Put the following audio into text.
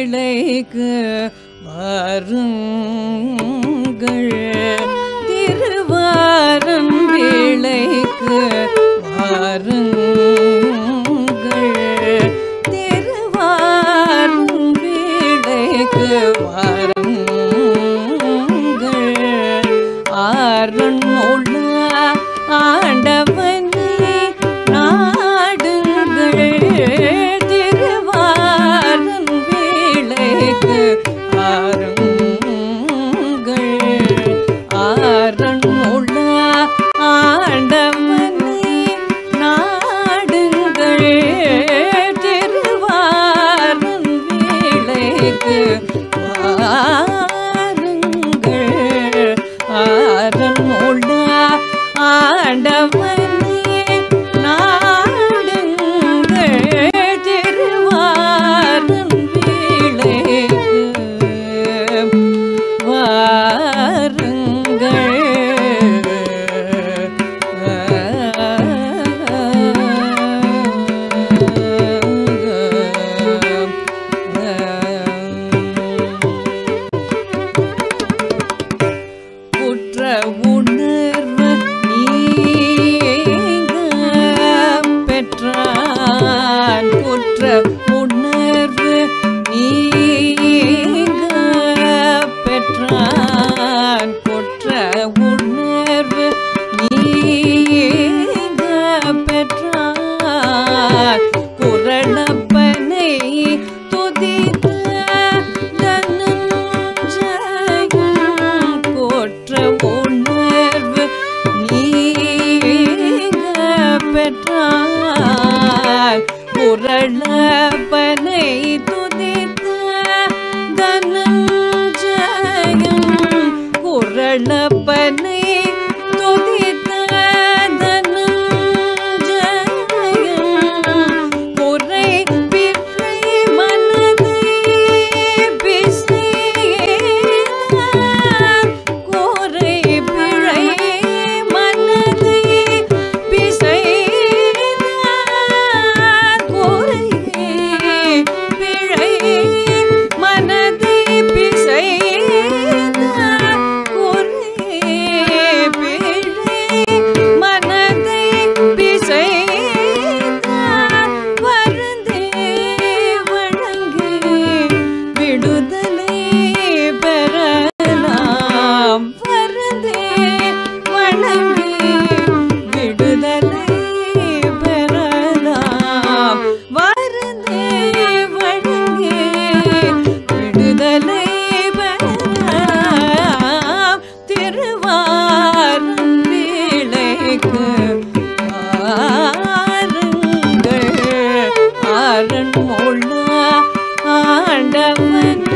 வீளைக்கு வாருங்கள் திருவாரம் வீளைக்கு வாருங்கள் திருவாரம் வீளைக்கு வாருங்கள் ஆரண்முள்ள ஆண்டவனே நாடுங்கள் திருவாரன் வீளைக்கு ஆருங்கள் ஆரண்முள்ள ஆண்டவனே நாடுங்கள் திருவாரன் வீளைக்கு வாருங்கள் ஆரண்முள்ள ஆண்டவனே நாடுங்கள் திருவாரன் வீளைக்கு வாருங்கள் குற்ற உணர்வு நீங்க பெற்றான் குற்ற உணர்வு நீங்க பெற்றான் குற்ற உணர்வு நீங்க பெற்றான் குரளப்பனை துதித்த தனஞ்சயம் போற்ற உணர்வு நீங்க பெற்றார் குரளப்பனை துதித்த தனஞ்சயம் குரளப்பனை துதித்த தனஞ்சயம் குறை பிழை மனதை பிசையார் குறை பிழை மனதை பிசையார் குறை பிழை மனதை பிசையார் குறை பிழை மனதை பிசையார் வருந்தே வணங்கி விடுதலை பெறலாம் வருந்தே வணங்கி விடுதலை பெறலாம் வருந்தே வணங்கி விடுதலை பெறலாம் திருவாரும் வீளைக்கு ஆருங்கள் ஆரன் முள்ள ஆண்டவன்